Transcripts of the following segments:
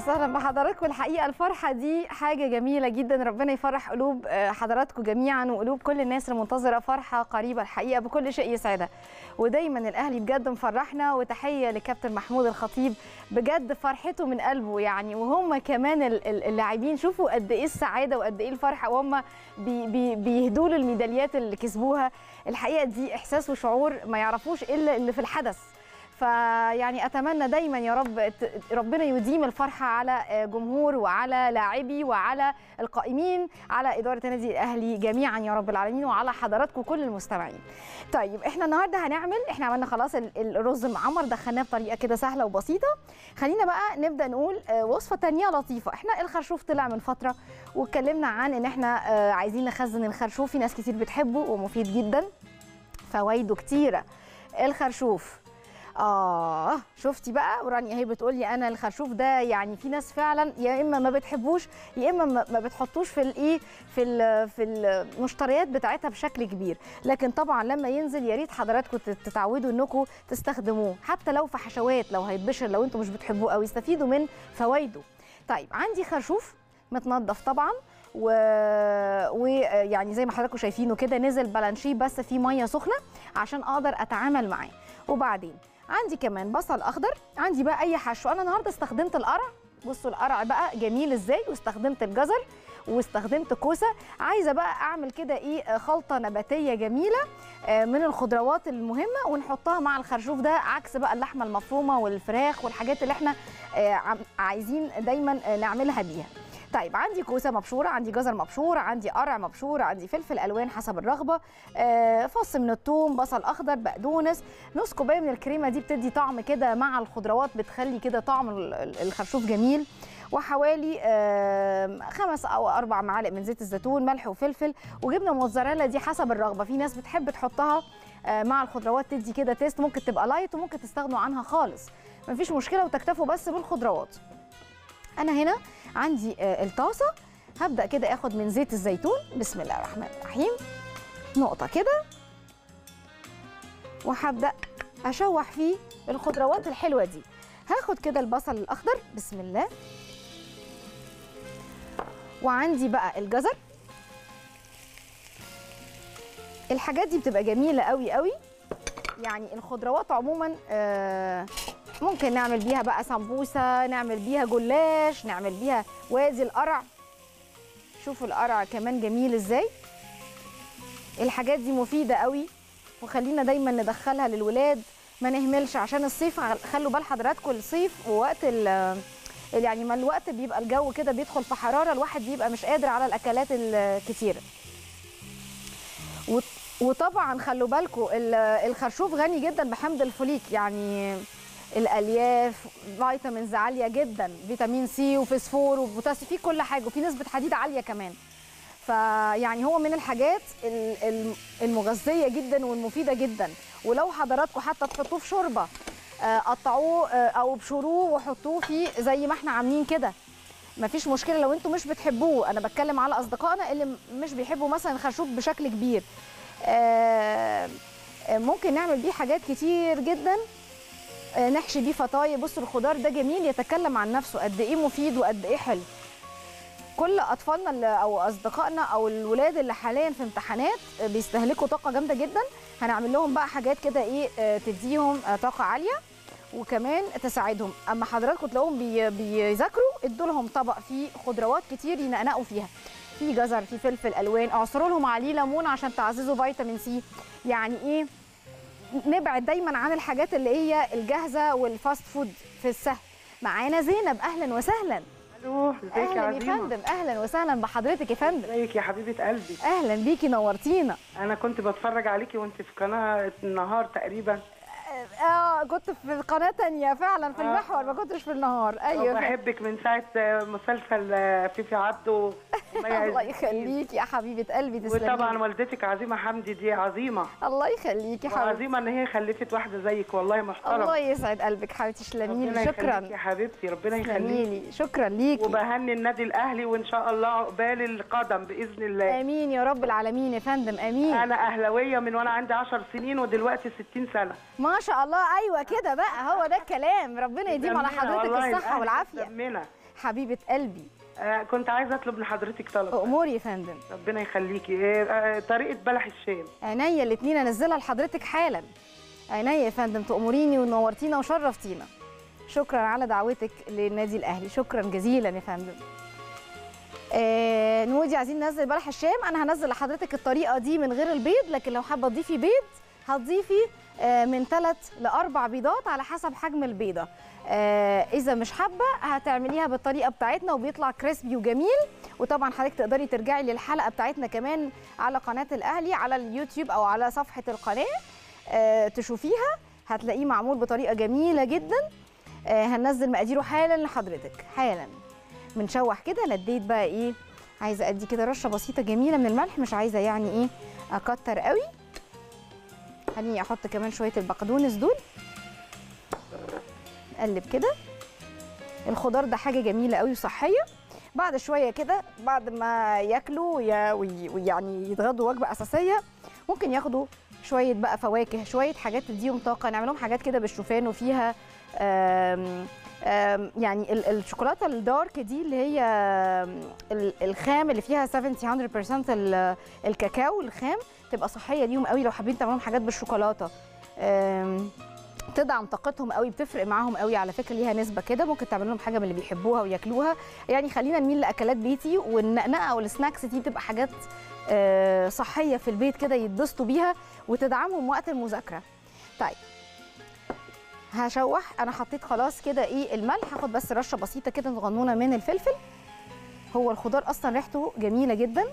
وسهلا بحضراتكم الحقيقه الفرحه دي حاجه جميله جدا ربنا يفرح قلوب آه، حضراتكم جميعا وقلوب كل الناس المنتظره فرحه قريبه الحقيقه بكل شيء يسعدها ودايما الاهلي بجد مفرحنا وتحيه لكابتن محمود الخطيب بجد فرحته من قلبه يعني وهم كمان ال- ال- اللاعبين شوفوا قد ايه السعاده وقد ايه الفرحه وهم بي بي بيهدوا له الميداليات اللي كسبوها الحقيقه دي احساس وشعور ما يعرفوش الا اللي في الحدث فيعني اتمنى دايما يا رب ت- ربنا يديم الفرحه على جمهور وعلى لاعبي وعلى القائمين على اداره النادي الاهلي جميعا يا رب العالمين وعلى حضراتكم كل المستمعين. طيب احنا النهارده هنعمل احنا عملنا خلاص ال- الرز معمر دخلناه بطريقه كده سهله وبسيطه خلينا بقى نبدا نقول آه، وصفه تانية لطيفه احنا الخرشوف طلع من فتره واتكلمنا عن ان احنا آه، عايزين نخزن الخرشوف في ناس كتير بتحبه ومفيد جدا فوائده كتيره الخرشوف اه شفتي بقى ورانيا هي بتقول لي انا الخرشوف ده يعني في ناس فعلا يا اما ما بتحبوش يا اما ما ما بتحطوش في الايه في ال في المشتريات بتاعتها بشكل كبير لكن طبعا لما ينزل يا ريت حضراتكم تت- تتعودوا انكم تستخدموه حتى لو في حشوات لو هيتبشر لو انتم مش بتحبوه قوي استفيدوا من فوائده طيب عندي خرشوف متنضف طبعا ويعني زي ما حضراتكم شايفينه كده نزل بلانشيه بس فيه ميه سخنه عشان اقدر اتعامل معاه وبعدين عندي كمان بصل اخضر عندي بقى اي حشو انا النهارده استخدمت القرع بصوا القرع بقى جميل ازاي واستخدمت الجزر واستخدمت كوسه عايزه بقى اعمل كده ايه آه، خلطه نباتيه جميله آه، من الخضروات المهمه ونحطها مع الخرشوف ده عكس بقى اللحمه المفرومه والفراخ والحاجات اللي احنا آه، عم- عايزين دايما آه، نعملها بيها طيب عندي كوسه مبشوره عندي جزر مبشور عندي قرع مبشور عندي فلفل الوان حسب الرغبه آه، فص من الثوم بصل اخضر بقدونس نص كوبايه من الكريمه دي بتدي طعم كده مع الخضروات بتخلي كده طعم ال- ال- الخرشوف جميل وحوالي آم، خمس او اربع معالق من زيت الزيتون ملح وفلفل وجبنه موتزاريلا دي حسب الرغبه في ناس بتحب تحطها آه، مع الخضروات تدي كده تيست ممكن تبقى لايت وممكن تستغنوا عنها خالص مفيش مشكله وتكتفوا بس بالخضروات انا هنا عندي آه، الطاسه هبدا كده اخد من زيت الزيتون بسم الله الرحمن الرحيم نقطه كده وهبدا اشوح فيه الخضروات الحلوه دي هاخد كده البصل الاخضر بسم الله وعندي بقى الجزر الحاجات دي بتبقى جميله قوي قوي يعني الخضروات عموما آه، ممكن نعمل بيها بقى سمبوسه نعمل بيها جلاش نعمل بيها وادي القرع شوفوا القرع كمان جميل ازاي الحاجات دي مفيده قوي وخلينا دايما ندخلها للولاد ما نهملش عشان الصيف خلوا بال حضراتكم الصيف ووقت ال يعني ما الوقت بيبقى الجو كده بيدخل في حراره الواحد بيبقى مش قادر على الاكلات الكتيره وط- وطبعا خلوا بالكم الخرشوف غني جدا بحمض الفوليك يعني الالياف فيتامينز عاليه جدا فيتامين سي وفسفور وبوتاسيوم فيه كل حاجه وفي نسبه حديد عاليه كمان فيعني هو من الحاجات ال- ال- المغذيه جدا والمفيده جدا ولو حضراتكم حتى تحطوه في شوربه آه، قطعوه آه، او ابشروه وحطوه فيه زي ما احنا عاملين كده مفيش مشكله لو انتوا مش بتحبوه انا بتكلم على اصدقائنا اللي م- مش بيحبوا مثلا الخرشوف بشكل كبير آه، آه، ممكن نعمل بيه حاجات كتير جدا آه، نحشي بيه فطاير بصوا الخضار ده جميل يتكلم عن نفسه قد ايه مفيد وقد ايه حلو كل اطفالنا اللي او اصدقائنا او الولاد اللي حاليا في امتحانات آه، بيستهلكوا طاقه جامده جدا هنعمل لهم بقى حاجات كده ايه آه، تديهم آه، طاقه عاليه وكمان تساعدهم اما حضراتكم تلاقوهم بي بيذاكروا ادوا لهم طبق فيه خضروات كتير ينقنقوا فيها في جزر في فلفل الوان اعصروا لهم عليه ليمون عشان تعززوا فيتامين سي يعني ايه نبعد دايما عن الحاجات اللي هي الجاهزه والفاست فود في السهل معانا زينب اهلا وسهلا الو ازيك يا اهلا يا عزيمه فندم اهلا وسهلا بحضرتك يا فندم ازيك يا حبيبه قلبي اهلا بيكي نورتينا انا كنت بتفرج عليكي وانت في قناه النهار تقريبا اه كنت في قناه تانية فعلا في آه. المحور ما كنتش في النهار ايوه فعلا. بحبك من ساعه مسلسل فيفي عبده ومي الله عز الدين. يخليكي يا حبيبه قلبي تسلمي وطبعا والدتك عظيمه حمدي دي عظيمه الله يخليكي حبيبتي وعظيمه ان هي خلفت واحده زيك والله محترمه الله يسعد قلبك حبيبتي تسلمي ربنا لي يخليك شكرا يا حبيبتي ربنا تسلمي يخليك لي شكرا ليكي وبهني النادي الاهلي وان شاء الله عقبال القدم باذن الله امين يا رب العالمين يا فندم امين انا اهلاويه من وانا عندي 10 سنين ودلوقتي 60 سنه ما شاء الله ايوه كده بقى هو ده الكلام ربنا يديم على دمنا حضرتك والله الصحه الأهلي والعافيه دمنا حبيبه قلبي آه كنت عايزه اطلب لحضرتك طلب اموري يا فندم ربنا يخليكي آه آه طريقه بلح الشام عينيا الاثنين انزلها لحضرتك حالا عينيا يا فندم تأمريني ونورتينا وشرفتينا شكرا على دعوتك للنادي الاهلي شكرا جزيلا يا فندم آه نودي عايزين ننزل بلح الشام انا هنزل لحضرتك الطريقه دي من غير البيض لكن لو حابه تضيفي بيض هتضيفي آه من ثلاث لاربع بيضات على حسب حجم البيضه آه اذا مش حابه هتعمليها بالطريقه بتاعتنا وبيطلع كريسبي وجميل وطبعا حضرتك تقدري ترجعي للحلقه بتاعتنا كمان على قناه الاهلي على اليوتيوب او على صفحه القناه آه تشوفيها هتلاقيه معمول بطريقه جميله جدا آه هننزل مقاديره حالا لحضرتك حالا بنشوح كده نديت بقى ايه عايزه ادي كده رشه بسيطه جميله من الملح مش عايزه يعني ايه اكتر قوي خليني احط كمان شويه البقدونس دول نقلب كده الخضار ده حاجه جميله قوي وصحيه بعد شويه كده بعد ما ياكلوا ويا- وي- ويعني يتغدوا وجبه اساسيه ممكن ياخدوا شويه بقى فواكه شويه حاجات تديهم طاقه نعمل لهم حاجات كده بالشوفان وفيها آم آم يعني ال- الشوكولاته الدارك دي اللي هي آم، ال- الخام اللي فيها 70 100% ال- الكاكاو الخام تبقى صحيه ليهم قوي لو حابين تعملوا حاجات بالشوكولاته آم، تدعم طاقتهم قوي بتفرق معاهم قوي على فكره ليها نسبه كده ممكن تعمل لهم حاجه من اللي بيحبوها وياكلوها يعني خلينا نميل لاكلات بيتي والنقنقه والسناكس دي بتبقى حاجات آه، صحيه في البيت كده يتبسطوا بيها وتدعمهم وقت المذاكره طيب هشوح انا حطيت خلاص كده ايه الملح هاخد بس رشه بسيطه كده صغنونه من الفلفل هو الخضار اصلا ريحته جميله جدا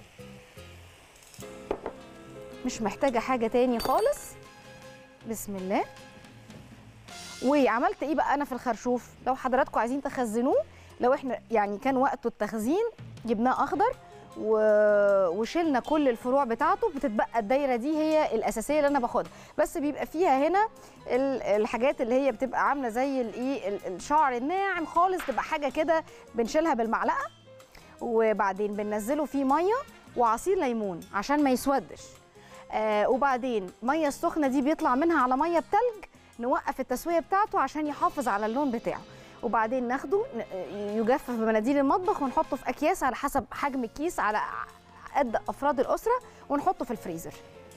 مش محتاجه حاجه تاني خالص بسم الله وعملت ايه بقى انا في الخرشوف لو حضراتكم عايزين تخزنوه لو احنا يعني كان وقته التخزين جبناه اخضر و... وشلنا كل الفروع بتاعته بتتبقى الدايره دي هي الاساسيه اللي انا باخدها بس بيبقى فيها هنا ال- الحاجات اللي هي بتبقى عامله زي الايه ال- الشعر الناعم خالص تبقى حاجه كده بنشيلها بالمعلقه وبعدين بننزله فيه ميه وعصير ليمون عشان ما يسودش آه وبعدين ميه السخنه دي بيطلع منها على ميه بتلج نوقف التسويه بتاعته عشان يحافظ على اللون بتاعه وبعدين ناخده ن- يجفف بمناديل المطبخ ونحطه في اكياس على حسب حجم الكيس على قد افراد الاسره ونحطه في الفريزر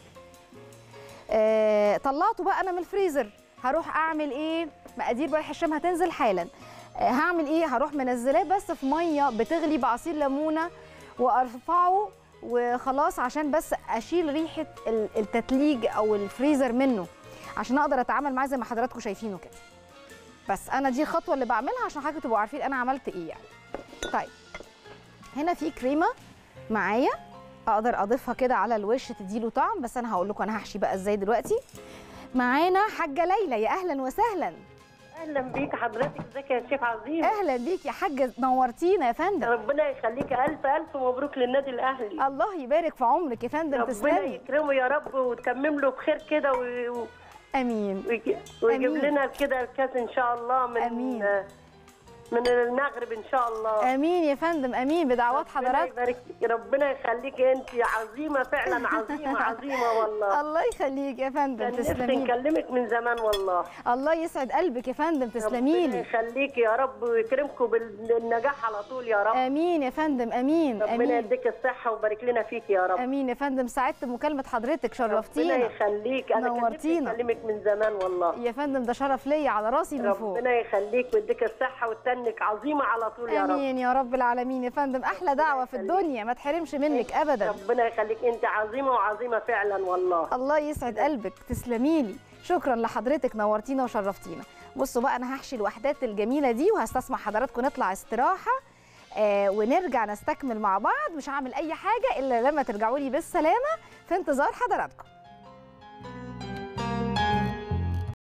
آه طلعته بقى انا من الفريزر هروح اعمل ايه مقادير بلح الشام هتنزل حالا آه هعمل ايه هروح منزلاه بس في ميه بتغلي بعصير ليمونه وارفعه وخلاص عشان بس اشيل ريحه ال- التتليج او الفريزر منه عشان اقدر اتعامل معاه زي ما حضراتكم شايفينه كده بس انا دي الخطوه اللي بعملها عشان حضرتك تبقوا عارفين انا عملت ايه يعني طيب هنا في كريمه معايا اقدر اضيفها كده على الوش تديله طعم بس انا هقول لكم انا هحشي بقى ازاي دلوقتي معانا حاجه ليلى يا اهلا وسهلا اهلا بيك حضرتك ازيك يا شيخ عظيم اهلا بيك يا حاجه نورتينا يا فندم ربنا يخليك الف الف مبروك للنادي الاهلي الله يبارك في عمرك يا فندم ربنا تسلمي يكرمه يا رب وتكمم له بخير كده و- و- امين ويجي- ويجيب أمين. لنا كده الكاس ان شاء الله من أمين. من المغرب ان شاء الله امين يا فندم امين بدعوات ربنا حضرتك يبارك فيك. ربنا يخليك انت عظيمه فعلا عظيمه عظيمه والله الله يخليك يا فندم كان نفسي تسلمي لي. نكلمك من زمان والله الله يسعد قلبك يا فندم تسلمي ربنا لي يخليك يا رب ويكرمكم بالنجاح على طول يا رب امين يا فندم امين ربنا امين يديك الصحه ويبارك لنا فيك يا رب امين يا فندم سعدت بمكالمه حضرتك ربنا شرفتينا يخليك انا كان نفسي نورتينا. اكلمك من زمان والله يا فندم ده شرف ليا على راسي من فوق ربنا يخليك ويديك الصحه وتنك عظيمه على طول يا رب امين يا رب العالمين يا فندم احلى دعوه في يخليك. الدنيا ما تحرمش منك ابدا ربنا يخليك انت عظيمه وعظيمه فعلا والله الله يسعد قلبك تسلمي لي شكرا لحضرتك نورتينا وشرفتينا بصوا بقى انا هحشي الوحدات الجميله دي وهستسمح حضراتكم نطلع استراحه آه ونرجع نستكمل مع بعض مش هعمل اي حاجه الا لما ترجعوا لي بالسلامه في انتظار حضراتكم